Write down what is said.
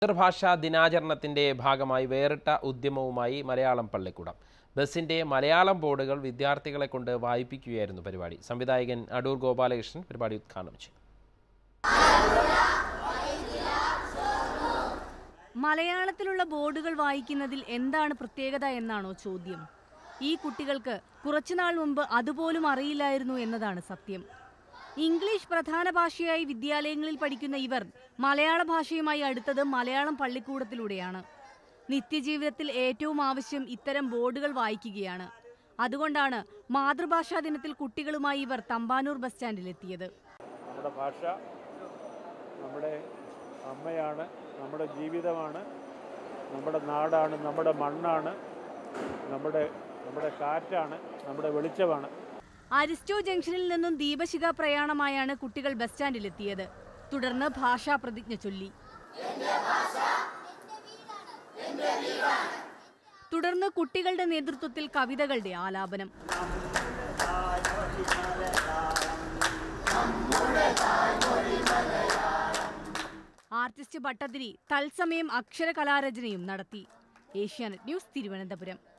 മാതൃഭാഷാ ദിനാചരണത്തിന്റെ ഭാഗമായി വേറിട്ട ഉദ്യമവുമായി മലയാളം പള്ളിക്കൂടം ബസിന്റെ മലയാളം ബോർഡുകൾ വിദ്യാർത്ഥികളെ കൊണ്ട് വായിപ്പിക്കുകയായിരുന്നു പരിപാടി സംവിധായകൻ അടൂർ ഗോപാലകൃഷ്ണൻ പരിപാടി ഉദ്ഘാടനം ചെയ്തു മലയാളത്തിലുള്ള ബോർഡുകൾ വായിക്കുന്നതിൽ എന്താണ് പ്രത്യേകത എന്നാണോ ചോദ്യം ഈ കുട്ടികൾക്ക് കുറച്ചുനാൾ മുമ്പ് അതുപോലും അറിയില്ലായിരുന്നു എന്നതാണ് സത്യം ഇംഗ്ലീഷ് പ്രധാന ഭാഷയായി വിദ്യാലയങ്ങളിൽ പഠിക്കുന്ന ഇവർ മലയാള ഭാഷയുമായി അടുത്തത് മലയാളം പള്ളിക്കൂടത്തിലൂടെയാണ് നിത്യജീവിതത്തിൽ ഏറ്റവും ആവശ്യം ഇത്തരം ബോർഡുകൾ വായിക്കുകയാണ് അതുകൊണ്ടാണ് മാതൃഭാഷാ ദിനത്തിൽ കുട്ടികളുമായി ഇവർ തമ്പാനൂർ ബസ് സ്റ്റാൻഡിലെത്തിയത് നമ്മുടെ ഭാഷ നമ്മുടെ അമ്മയാണ് നമ്മുടെ ജീവിതമാണ് നമ്മുടെ നാടാണ് നമ്മുടെ മണ്ണാണ് നമ്മുടെ നമ്മുടെ കാറ്റാണ് നമ്മുടെ വെളിച്ചമാണ് അരിസ്റ്റോ ജംഗ്ഷനിൽ നിന്നും ദീപശിഖ പ്രയാണമായാണ് കുട്ടികൾ ബസ് സ്റ്റാൻഡിലെത്തിയത് തുടർന്ന് ഭാഷാ പ്രതിജ്ഞ ചൊല്ലി തുടർന്ന് കുട്ടികളുടെ നേതൃത്വത്തിൽ കവിതകളുടെ ആലാപനം ആർട്ടിസ്റ്റ് ഭട്ടതിരി തത്സമയം അക്ഷര കലാരചനയും നടത്തി ഏഷ്യാനെറ്റ് ന്യൂസ് തിരുവനന്തപുരം